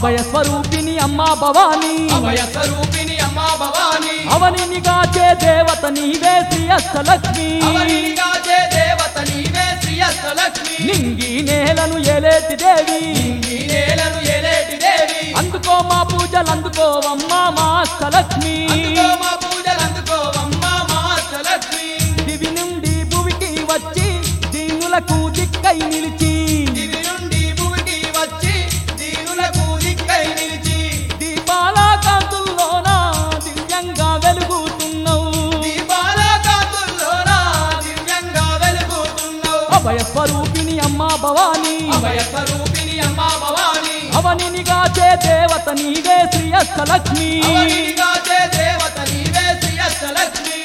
అభయ స్వరూపిణి అమ్మా భవానీ అభయ స్వరూపిణి అమ్మా భవాని అవనిని గాచే దేవత నీవే శ్రీ అష్టలక్ష్మి అవనిగా చే దేవత నీవే శ్రీ అష్టలక్ష్మి నింగి నేలను ఏలేటి దేవి ఈ నేలను ఏలేటి దేవి అందుకో మా పూజలు అందుకోవమ్మా మా అష్టలక్ష్మి అందుకో మా పూజలు అందుకోవమ్మా మా అష్టలక్ష్మి దివి నుండి భువికి వచ్చి దీనులకు దిక్కై నిలిచి దివి నుండి భూమికి వచ్చి దీనులకు దిక్కై నిలిచి దీపాల కాంతుల్లోన దివ్యంగా వెలుగుతున్నావు దీపాల కాంతుల్లోన దివ్యంగా వెలుగుతున్నావు అభయ స్వరూపిణి అమ్మా భవానీ అభయ స్వరూపిణి అమ్మా భవాని అవనిని గాచే దేవత నీవే శ్రీ అష్టలక్ష్మి అవనిగా చే దేవత నీవే శ్రీ అష్టలక్ష్మి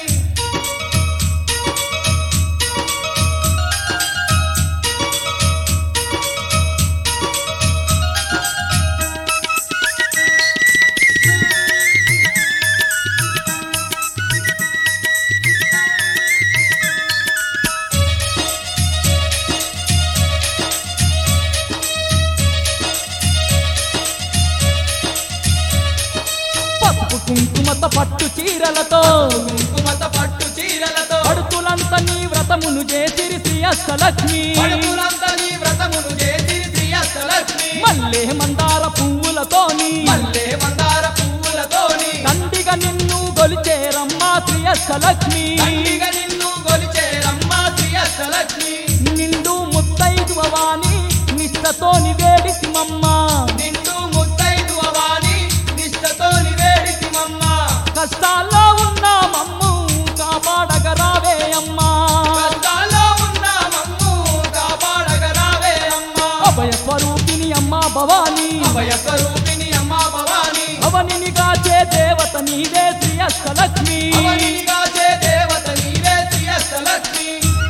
పసుపు కుంకుమత పట్టు చీరలతో కుంకుమత పట్టు చీరలతో పడుతులంత నీ వ్రతమును చేసిరి శ్రీ అష్టలక్ష్మి పడుపులంతా నీ వ్రతమును చేసి శ్రీ అష్టలక్ష్మి మల్లె మందార పువ్వులతోని మల్లె మందార పువ్వులతోని దండిగా నిన్ను గొలిచేరమ్మా శ్రీ అష్టలక్ష్మి తండ్రిగా నిన్ను గొలిచేరమ్మ శ్రీ అష్టలక్ష్మి నిండు ముత్తైదువవాని నిష్టతోని వేడిసిమమ్మ నిన్ను ముత్తైదు అవాని నిష్టతోని వేడిసిమమ్మ కష్టాల్లో ఉన్న మమ్ము కాపాడగరావే అమ్మా కష్టాల్లో ఉన్న మమ్ము కాపాడగరావే అమ్మ అభయ స్వరూపిణి అమ్మా భవానీ అభయ స్వరూపిణి అమ్మ భవాని అవనిని గాచే దేవత నీవే శ్రీ అష్టలక్ష్మి అవనిగా చే దేవత నీవే శ్రీ అష్టలక్ష్మి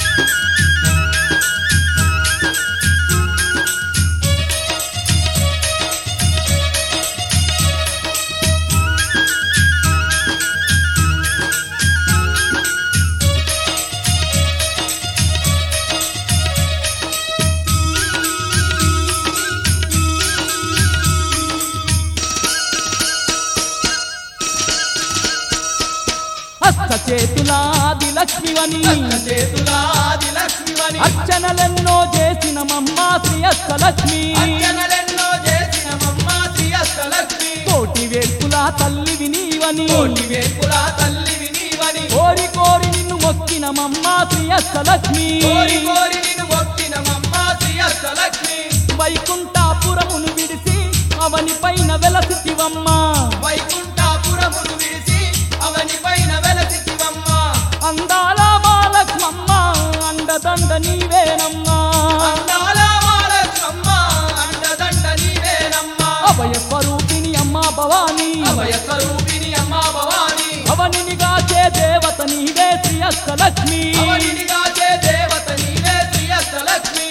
హస్త చేతులాది లక్ష్మివని అష్ట చేతులాది లక్ష్మివని అర్చనలెన్నో చేసిన మమ్మ శ్రీ అష్టలక్ష్మి అర్చనలెన్నో చేసిన మమ్మ శ్రీ అష్టలక్ష్మి కోటి వేల్పుల తల్లివి నీవని కోటి వేపుల తల్లివి నీవని కోరి కోరి నిన్ను మొక్కిన మమ్మ శ్రీ అష్టలక్ష్మి కోరి కోరి నిన్ను మొక్కిన మమ్మ శ్రీ అష్టలక్ష్మి వైకుంఠాపురమును విడిసి అవని పైన వెలసివమ్మ వైకుంఠాపురమును విడిచి అవని పైన వెలసివమ్మ అందాల మాలక్ష్మమ్మ అండదండ నీవేనమ్మా అందాల మాలక్ష్మమ్మ అండదండ నీవేనమ్మ అభయ స్వరూపిణి అమ్మా భవానీ అభయ స్వరూపిణి అమ్మ భవాని అవనిని గాచే దేవత నీవే శ్రీ అష్టలక్ష్మి అవనిగా చే దేవత నీవే శ్రీ అష్టలక్ష్మి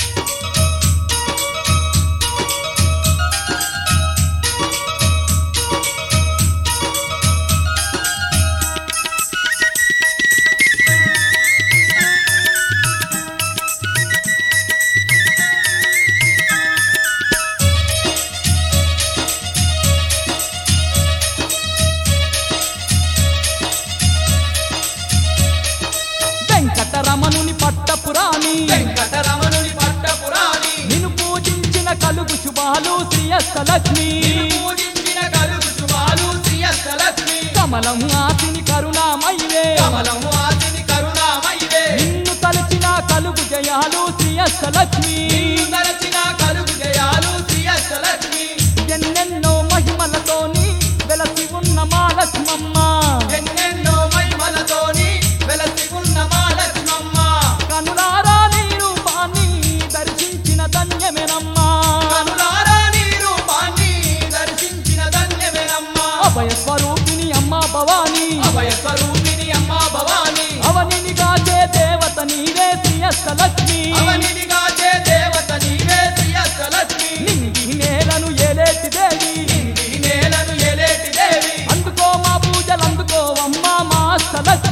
వెంకటరమణుని పట్టపురాణి వెంకటరమణుని పట్టపురాణి నిన్ను పూజించిన కలుగు శుభాలు శ్రీ అష్టలక్ష్మి పూజించిన కలుగు శుభాలు శ్రీ అష్టలక్ష్మి కమలం ఆసిని కరుణామయివే కమలము ఆశని కరుణామయివే నిన్ను తలచిన కలుగు జయాలు శ్రీ అష్టలక్ష్మి తలచిన కలుగు జయాలు శ్రీ అష్టలక్ష్మి ఎన్నెన్నో మహిమలతోని వెలసి ఉన్న మా లక్ష్మమ్మ ఎన్నెన్నో మహిమలతోని వెలసి ఉన్న మా లక్ష్మమ్మ కనులారా నీ రూపాన్ని దర్శించిన ధన్యమేనమ్మా కనులారా నీ రూపాన్ని దర్శించిన ధన్యమేనమ్మా అభయ స్వరూపిణి అమ్మా భవానీ అభయ స్వరూపిణి అమ్మ భవాని అవనిని గాచే దేవత నీవే శ్రీ అష్టలక్ష్మి అవనిగా చే దేవత నీవే శ్రీ అష్టలక్ష్మి నింగి నేలను ఏలేటి దేవి ఈ నేలను ఎలేటి దేవి అందుకో మా పూజలు అందుకోవమ్మా మా అష్టలక్ష్మి